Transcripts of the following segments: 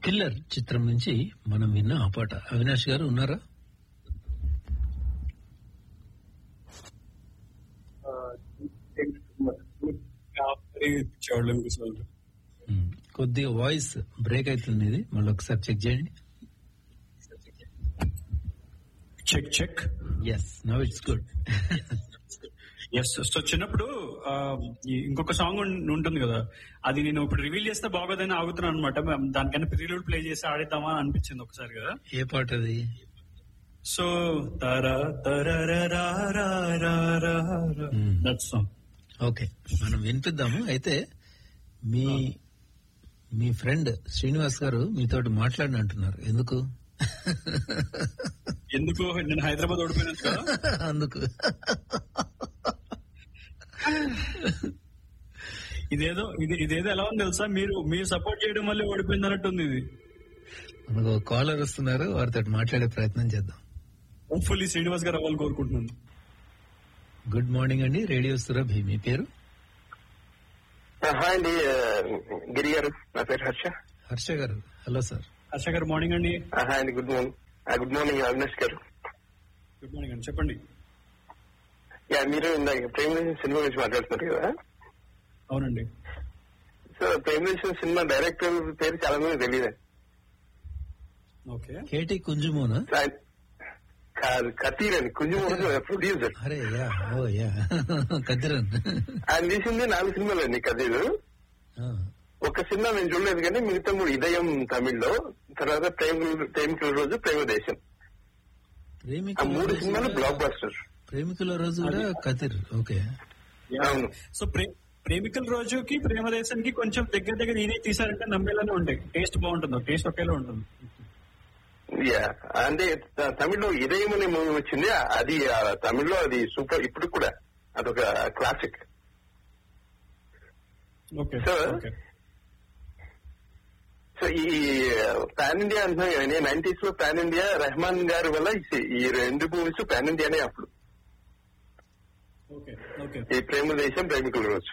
Killer చిత్రం నుంచి మనం విన్న ఆ పాట అవినాష్ గారు ఉన్నారా చూడలేం కూర్చోవాలి ఉమ్, కొద్దిగా వాయిస్ బ్రేక్ అవుతుంది ఇది మళ్ళీ ఒకసారి చెక్ చేయండి check check yes now it's good yes so చిన్నప్పుడు ఆ, ఈ ఇంకొక సాంగ్ ఉం- ఉంటుంది కదా అది నేను ఇప్పుడు రివీల్ చేస్తే బాగోదని ఆగుతున్నాను అనమాట దానికన్నా ప్రీలూడ్ ప్లే చేసి ఆడిద్దామా అని అనిపించింది ఒకసారి కదా ఏ పాట అది సో తర Hmm. దట్ సాంగ్ ఓకే మనం వినిపిద్దాము అయితే మీ మీ ఫ్రెండ్ శ్రీనివాస్ గారు మీతోటి మాట్లాడిన అంటున్నారు ఎందుకు ఎందుకు నేను హైదరాబాద్ ఓడిపోయినాను కదా అందుకు ఇదేదో ఇది ఇదేదో ఎలా ఉంది తెలుసా మీరు మీరు సపోర్ట్ చేయడం వల్లే ఓడిపోయింది అన్నట్టుంది ఇది మనకు కాలర్ వస్తున్నారు వారితో మాట్లాడే ప్రయత్నం చేద్దాం హోప్ఫుల్లీ శ్రీనివాస్ గారు అవ్వాలని కోరుకుంటున్నాను గుడ్ మార్నింగ్ అండి రేడియో సురభి మీ పేరు హాయ్ అండి ఆ, గిరి గారు నా పేరు హర్ష హర్ష గారు హలో సార్ హర్ష గారు మార్నింగ్ అండి ఆ, హాయ్ అండి గుడ్ మార్నింగ్ ఆ, good morning Avinash garu good morning అండి చెప్పండి యా మీరు ఇందాక ప్రేమ దేశం సినిమా గురించి మాట్లాడుతున్నారు కదా అవునండి సో ప్రేమ దేశం సినిమా డైరెక్టర్ పేరు చాలా మంది తెలియదు ఓకే కేటీ కుంజుమోనా ఆయన- కాదు కతీర్ అని కొంచెం ప్రొడ్యూసర్ అరే యా ఓ యా కదిరన్ ఆయన తీసింది నాలుగు సినిమాలు అండి కతీర్ ఆ, ఒక సినిమా నేను చూడలేదు కానీ మిగతా మూడు ఇదయం తమిళ్లో తర్వాత ప్రేమ ప్రేమికుల రోజు ప్రేమ దేశం ఆ ప్రేమికుల మూడు రోజు సినిమాలు కూడా- బ్లాక్ బస్టర్ ప్రేమికుల రోజు కూడా కతిర్ ఓకే అవును సో ప్రే- ప్రేమికుల రోజుకి ప్రేమ దేశానికి కొంచెం దగ్గర దగ్గర ఈయన తీసారంటే నమ్మేలానే ఉంటాయి టేస్ట్ బాగుంటుంది టేస్ట్ ఒకేలా ఉంటుంది యా అంటే త- తమిళ్లో ఇదయం అనే మూవీ వచ్చింది అది ఆ, తమిళ్లో అది సూపర్ ఇప్పుడు కూడా అదొక classic okay Sir. Okay so ఈ పాన్ ఇండియా అంటున్నాం కదా నైన్టీస్ లో పాన్ ఇండియా రెహమాన్ గారి వల్ల ఈ- ఈ రెండు మూవీస్ పాన్ ఇండియానే అప్పుడు ఓకే ఓకే ఈ ప్రేమ దేశం ప్రేమికుల రోజు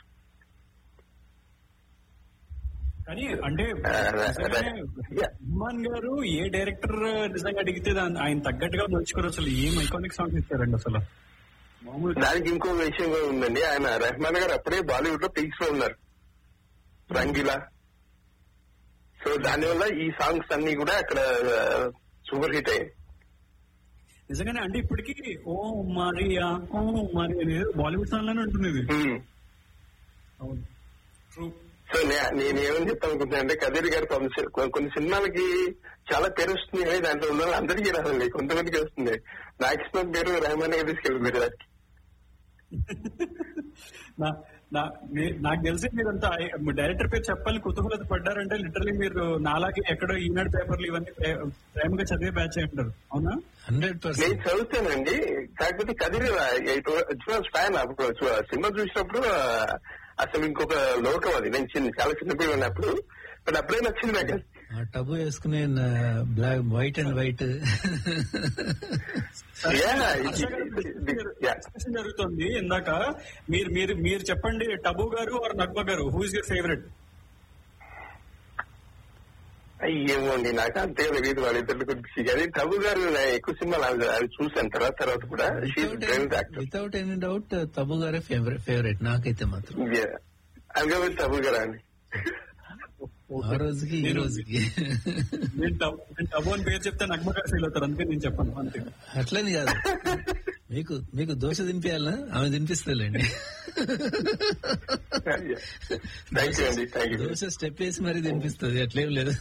కానీ అంటే ఆ, నిజంగానే yeah. రెహమాన్ గారు ఏ డైరెక్టర్ నిజంగా అడిగితే దాన్ని ఆయన తగ్గట్టుగా నడుచుకోరు అసలు ఏం ఐకానిక్ సాంగ్స్ ఇచ్చారండి అసలు మామూలు దానికి ఇంకో విషయం కూడా ఉందండి ఆయన రెహమాన్ గారు అప్పుడే బాలీవుడ్ లో పీక్స్ లో ఉన్నారు రంగిలా సో దానివల్ల ఈ సాంగ్స్ అన్ని కూడా అక్కడ సూపర్ హిట్ అయ్యాయి నిజంగానే అంటే ఇప్పటికి ఓ మరియా ఓ మరి అనేది బాలీవుడ్ సాంగ్ లానే ఉంటుంది ఇది Hmm. అవును ట్రూ సో నే- నేను ఏమని చెప్తానుకుంటున్నా అంటే కదీర్ గారు కొన్ని సి- కొ- కొన్ని సినిమాలకి చాలా పేరు వస్తుంది కానీ దాంట్లో ఉన్న వాళ్ళు అందరికీ రాదండి కొంతమందికి వస్తుంది మాక్సిమం పేరు రెహమాన్ గారు తీసుకెళ్ళి దానికి నా- నా- నే- నాకు తెలిసి మీరంతా డైరెక్టర్ పేరు చెప్పాలని కుతూహలత పడ్డారంటే లిటరలీ మీరు నాలాగే ఎక్కడో ఈనాడు పేపర్లు ఇవన్నీ ప్రే- ప్రేమగా చదివే బ్యాచ్ అంటారు అవునా హండ్రెడ్ నేను పర్సెంట్ చదువుతానండి కాకపోతే కదిరి ఫ్యాన్ అప్పుడు చూ- సినిమా చూసినప్పుడు ఆ, అసలు ఇంకొక లోకం అది నేను చిన్న చాలా చిన్న పిల్లలు ఉన్నప్పుడు బట్ అప్పుడే నచ్చింది నాకు అది. ఆ టబు వేసుకునే black white and white Yeah, Harsha it- garu, it- it- yeah. Discussion జరుగుతుంది ఇందాక మీరు మీరు మీరు చెప్పండి టబు గారు ఆర్ నగ్మ గారు హూ ఇస్ యువర్ ఫేవరెట్ ఏమో అండి నాకు అంతే తెలియదు వాళ్ళిద్దరి గురించి కానీ టబు గారు నేను ఎక్కువ సినిమాలు అవి అవి చూసాను తర్వాత తర్వాత కూడా brain actor without any doubt Tabu గారే ఫేవరెట్ నాకైతే మాత్రం అవి టబు గారు అండి ఆ రోజుకి ఈ రోజుకి నేను టబు నేను టబు అని పేరు చెప్తే నగ్మ గారు ఫీల్ అవుతారు అందుకే నేను చెప్పాను అంతే అట్లని కాదు మీకు మీకు దోశ దింపేయాలా ఆమె దింపిస్తలేండి థ్యాంక్ యూ అండి థ్యాంక్ యూ దోశ స్టెప్ వేసి మరీ తినిపిస్తుంది అట్లేం లేదు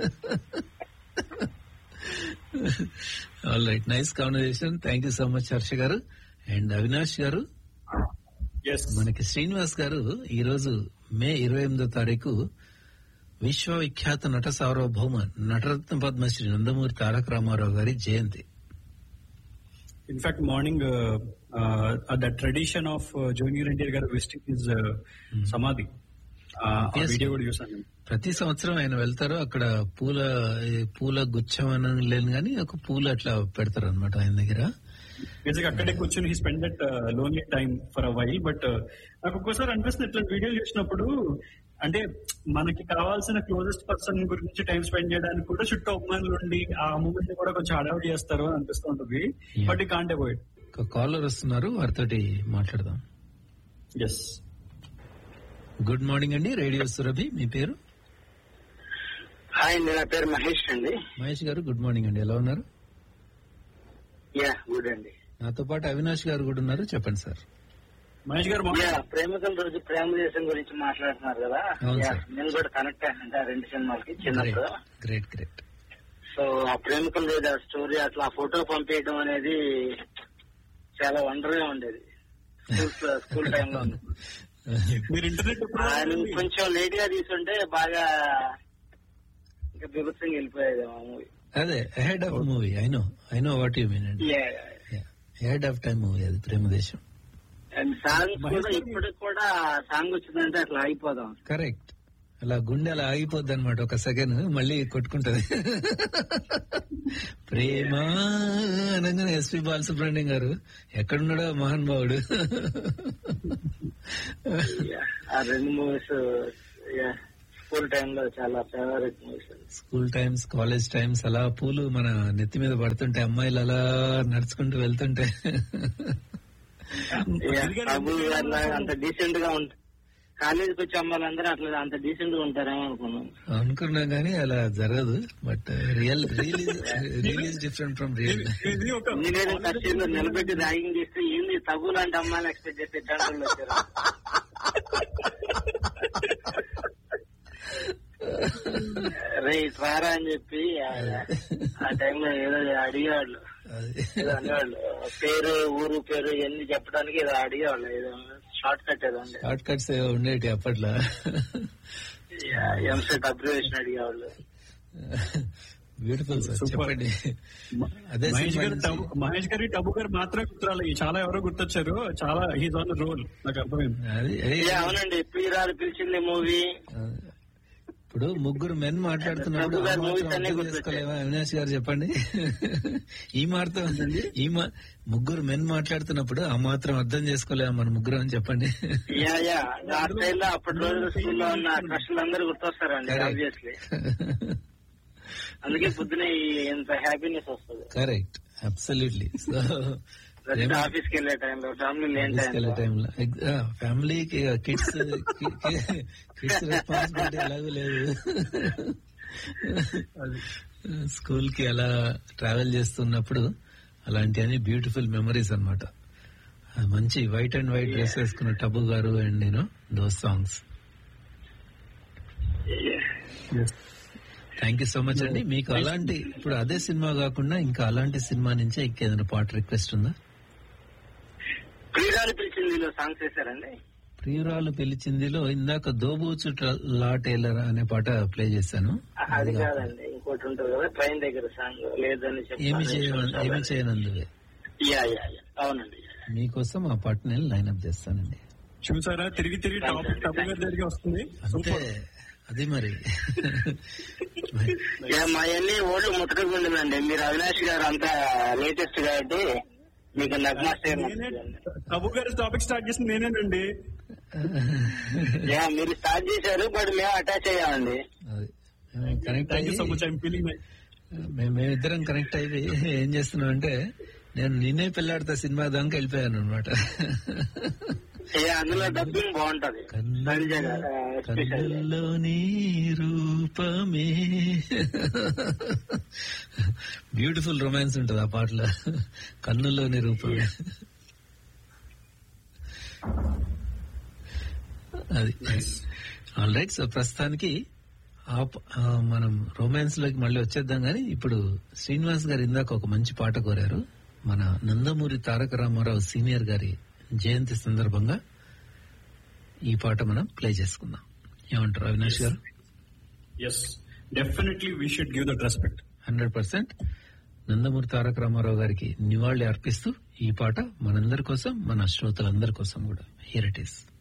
all right nice conversation thank you so much Harsha garu and Avinash garu yes మనకి శ్రీనివాస్ గారు ఈ రోజు మే ఇరవై ఎనిమిదో తారీఖు విశ్వవిఖ్యాత నట సార్వభౌమ నటరత్న పద్మశ్రీ నందమూరి తారక రామారావు గారి జయంతి in fact morning the tradition of junior NTR garu visiting his సమాధి ఆ Yes. వీడియో కూడా చూసాను నేను. ప్రతి సంవత్సరం ఆయన వెళ్తారు అక్కడ పూల ఈ పూల గుచ్చం అని లేను కానీ ఒక పూలు అట్లా పెడతారు అనమాట ఆయన దగ్గర బేసిక్ అక్కడే కూర్చొని he spend that lonely time for a while but నాకు ఒక్కోసారి అనిపిస్తుంది ఇట్లా వీడియోలు చూసినప్పుడు అంటే మనకి కావాల్సిన క్లోజెస్ట్ పర్సన్ గురించి టైం స్పెండ్ చేయడానికి కూడా చుట్టూ అభిమానులు ఉండి ఆ మూమెంట్ కూడా కొంచెం హడావిడి చేస్తారు అని అనిపిస్తూ ఉంటుంది Yeah. బట్ ఈ కాంట్ అవాయిడ్ ఒక కాలర్ వస్తున్నారు వారితోటి మాట్లాడదాం ఎస్ గుడ్ మార్నింగ్ అండి రేడియో సురభి మీ పేరు హాయ్ అండి నా పేరు మహేష్ అండి మహేష్ గారు గుడ్ మార్నింగ్ అండి ఎలా ఉన్నారు యా గుడ్ అండి నాతో పాటు అవినాష్ గారు కూడా ఉన్నారు చెప్పండి సార్ మహేష్ గారు యా మాట్లాడండి. ప్రేమికుల రోజు ప్రేమ దేశం గురించి మాట్లాడుతున్నారు కదా అవును యా, సార్. నేను కూడా కనెక్ట్ అయ్యానండి ఆ రెండు సినిమాలకి చిన్నప్పుడు గ్రేట్ గ్రేట్ సో ఆ ప్రేమికుల రోజు ఆ స్టోరీ అట్లా ఆ ఫోటో పంపించడం అనేది చాలా వండర్ గా ఉండేది స్కూల్ స్కూల్ టైంలో మీరు ఇంటర్నెట్ ఎప్పుడు ఆయన వాడారండి? కొంచెం లేట్ గా తీసుంటే బాగా ఇంకా బిభత్సంగా వెళ్ళిపోయేది ఆ మూవీ అదే head of movie I know I know what you mean అండి హెడ్ ఆఫ్ టైమ్ మూవీ అది ప్రేమదేశం అండ్ సాంగ్స్ కూడా ఇప్పటికి కూడా సాంగ్ వచ్చిందంటే అట్లా అయిపోదాం కరెక్ట్ అలా గుండె అలా ఆగిపోద్ది అనమాట ఒక సెకండ్ మళ్ళీ కొట్టుకుంటది ప్రేమ అనగానే ఎస్పి బాలసుబ్రహ్మణ్యం గారు ఎక్కడున్నాడో మహాన్ భావుడు Yeah. ఆ రెండు మూవీస్ స్కూల్ టైంలో చాలా favourite movies school times college times అలా పూలు మన నెత్తి మీద పడుతుంటే అమ్మాయిలు అలా నడుచుకుంటూ వెళ్తుంటే బాబు గారు అంత డీసెంట్ గా ఉంటారు కాలేజీకి వచ్చే అమ్మాయిలందరూ అట్లా అంత డీసెంట్ గా ఉంటారేమో అనుకున్నాను అనుకున్నా గానీ అలా జరగదు but real real real is different from real ఇది ఒక ఇంజనీరింగ్ ఫస్ట్ ఇయర్ లో నిలబెట్టి ర్యాగింగ్ చేస్తే ఏంది తగు లాంటి అమ్మాయిలు ఎక్స్పెక్ట్ చేస్తే తండ్రులు వచ్చారు రే రారా అని చెప్పి ఆ- ఆ టైంలో ఏదో అడిగేవాళ్ళు ఏదో అనేవాళ్ళు పేరు ఊరు పేరు ఇవన్నీ చెప్పడానికి ఏదో అడిగేవాళ్ళు ఏదో షార్ట్ కట్ ఏదో ఉండే షార్ట్ కట్స్ ఏవో ఉండేటి అప్పట్లో ఎంసెట్ అబ్జర్వేషన్ అడిగేవాళ్ళు బ్యూటిఫుల్ సార్ Super. చెప్పండి అదే మహేష్ సినిమా గారు నుంచి- టబు- మహేష్ గారి టబు గారు మాత్రమే గుర్తురాలి చాలా ఎవరో గుర్తొచ్చారు చాలా హీజ్ ఆన్ ద రోల్ నాకు అర్థమైంది అది ఏ- ఏ, అవునండి ప్రియురాలు పిలిచింది మూవీ ఆ, ఇప్పుడు ముగ్గురు మెన్ మాట్లాడుతున్నప్పుడు ప్రభు గారి ఆ మాత్రం movies అన్నీ అర్థం గుర్తొచ్చాయి. చేసుకోలేవా అవినాష్ గారు చెప్పండి ఈ మాత్రం ఈ మా ముగ్గురు మెన్ మాట్లాడుతున్నప్పుడు ఆ మాత్రం అర్థం చేసుకోలేవా మన ముగ్గురు అని చెప్పండి యా యా ఆ స్టైల్లో అప్పటి రోజులు స్కూల్లో ఉన్న క్రష్లు అందరూ గుర్తొస్తారండి Correct. ఆబ్వియస్లీ అందుకే పొద్దున ఈ- ఇంత హ్యాపీనెస్ వస్తుంది కరెక్ట్ అబ్సల్యూట్లీ సో ప్రతి ఆఫీస్కి వెళ్ళే టైంలో ఫ్యామిలీ లేని టైంలో టైంలో ఫ్యామిలీకి కిడ్స్ కిడ్స్ రెస్పాన్సిబిలిటీ ఎలాగూ లేదు స్కూల్ కి అలా ట్రావెల్ చేస్తున్నప్పుడు అలాంటి బ్యూటిఫుల్ మెమరీస్ అన్నమాట ఆ మంచి వైట్ అండ్ వైట్ డ్రెస్ వేసుకున్న టబు గారు అండ్ నేను those songs thank you so much అండి మీకు అలాంటి ఇప్పుడు అదే సినిమా కాకుండా ఇంకా అలాంటి సినిమా నుంచే ఇంకేదైనా పాట రిక్వెస్ట్ ఉందా ప్రియురాలు పిలిచింది సాంగ్స్ వేశారండి ప్రియురాలు పిలిచిందిలో ఇందాక దోబూచు లా టైలర్ అనే పాట ప్లే చేశాను అది కాదండి ఇంకోటి ఉంటుంది కదా ట్రైన్ దగ్గర సాంగ్ లేదని ఏమి చేయను ఏమి చెప్పి చేయనందువే యా యా యా అవునండి మీకోసం ఆ పాట నేను లైన్అప్ చేస్తానండి చూసారా తిరిగి తిరిగి టాపిక్ టబు గారి దగ్గరికి వస్తుంది అంతే సూపర్ అది మరి యా మా అన్ని ఓల్డ్ ముట్టడిగా ఉండదండి మీరు అవినాష్ గారు అంతా లేటెస్ట్ కాబట్టి మీకు నగ్మాస్టర్ నేనే టబు గారి టాపిక్ స్టార్ట్ చేసింది నేనేనండి యా మీరు స్టార్ట్ చేశారు బట్ మేము అటాచ్ అయ్యామండి అది కనెక్ట్ థ్యాంక్ యూ సో అయ్యి మచ్ ఐఎమ్ ఫీలింగ్ మేము మేమిద్దరం కనెక్ట్ అయ్యి ఏం చేస్తున్నాం అంటే నేను నిన్నే పెళ్ళాడతా సినిమా దాకా వెళ్ళిపోయాను అనమాట యా అందులో డబ్బింగ్ బాగుంటది సంజయ్ గారు ఎస్పెషల్ కన్నుల్లోని రూపమే బ్యూటిఫుల్ రొమాన్స్ ఉంటుంది ఆ పాటలో కన్నుల్లోని రూపమే అది ఆల్ రైట్ సో ప్రస్తుతానికి ఆ ప- ఆ మనం రొమాన్స్ లోకి మళ్ళీ వచ్చేద్దాం కానీ ఇప్పుడు శ్రీనివాస్ గారు ఇందాక ఒక మంచి పాట కోరారు మన నందమూరి తారక రామారావు సీనియర్ గారి జయంతి సందర్భంగా ఈ పాట మనం ప్లే చేసుకుందాం ఏమంటారు Avinash garu yes definitely we should give that respect hundred percent Nandamuri Taraka Rama Rao గారికి నివాళి అర్పిస్తూ ఈ పాట మనందరి కోసం మన శ్రోతలందరి కోసం కూడా హియర్ ఇట్ ఈస్